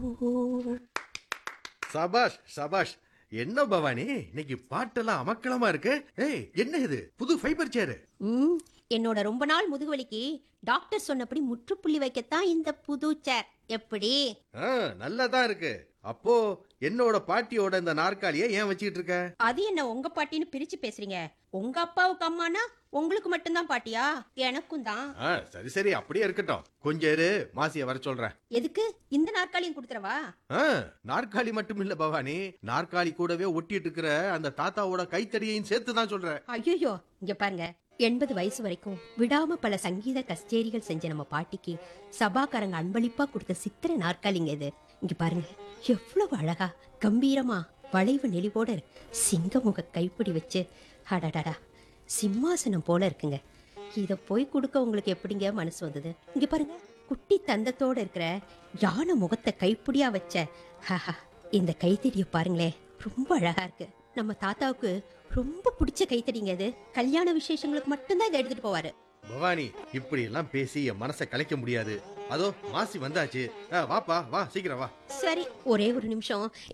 சபாஷ் சபாஷ் என்ன பவானி இன்னைக்கு பாட்டெல்லாம் அமக்களமா இருக்கு ஏய் என்ன இது புது ஃபைபர் சேரு ம் என்னோட ரொம்ப நாள் முதுகுவலிக்கு டாக்டர் சொன்னபடி முற்றுப்புள்ளி வைக்கத்தான் இந்த புது சேர் எப்படி ஆ, நல்லாதான் இருக்கு அப்போ என்னோட பாட்டியோட இந்த நாற்காலியை ஏன் வச்சுக்கிட்டு இருக்க அது என்ன உங்க பாட்டின்னு பிரிச்சு பேசுறீங்க உங்க அப்பாவுக்கு அம்மானா உங்களுக்கு மட்டும்தான் பாட்டியா எனக்கும் தான் ஆ, சரி சரி அப்படியே இருக்கட்டும் கொஞ்சம் இரு மாசிய வர சொல்றேன் எதுக்கு இந்த நாற்காலியும் கொடுத்துறவா ஆ, நாற்காலி மட்டும் இல்ல பவானி நாற்காலி கூடவே ஒட்டிட்டு இருக்கிற அந்த தாத்தாவோட கைத்தடியையும் சேர்த்து தான் சொல்றேன் ஐயோ இங்க பாருங்க எண்பது வயசு வரைக்கும் விடாம பல சங்கீத கச்சேரிகள் செஞ்ச நம்ம பாட்டிக்கு சபாக்காரங்க அன்பளிப்பா கொடுத்த சித்திர நாற்காலிங்க இது இங்க பாருங்க எவ்வளவு அழகா கம்பீரமா வளைவு நெளிவோட இருக்கு. சிங்கமுக கைப்பிடி வச்சு அடடடா சிம்மாசனம் போல இருக்குங்க இத போய் கொடுக்க உங்களுக்கு எப்படிங்க மனசு வந்தது இங்க பாருங்க குட்டி தந்தத்தோட இருக்கிற யானை முகத்தை கைப்பிடியா வச்ச ஹஹா, இந்த கைத்தடிய பாருங்களேன் ரொம்ப அழகா இருக்கு நம்ம தாத்தாவுக்கு ரொம்ப பிடிச்ச கைத்தடிங்க இது கல்யாண விசேஷங்களுக்கு மட்டும்தான் இதை எடுத்துட்டு போவாரு பவானி இப்படி எல்லாம் பேசி என் மனசை கலைக்க முடியாது அதோ மாசி வந்தாச்சு ஆ, வாப்பா வா சீக்கிரம் வா சரி ஒரே ஒரு நிமிஷம்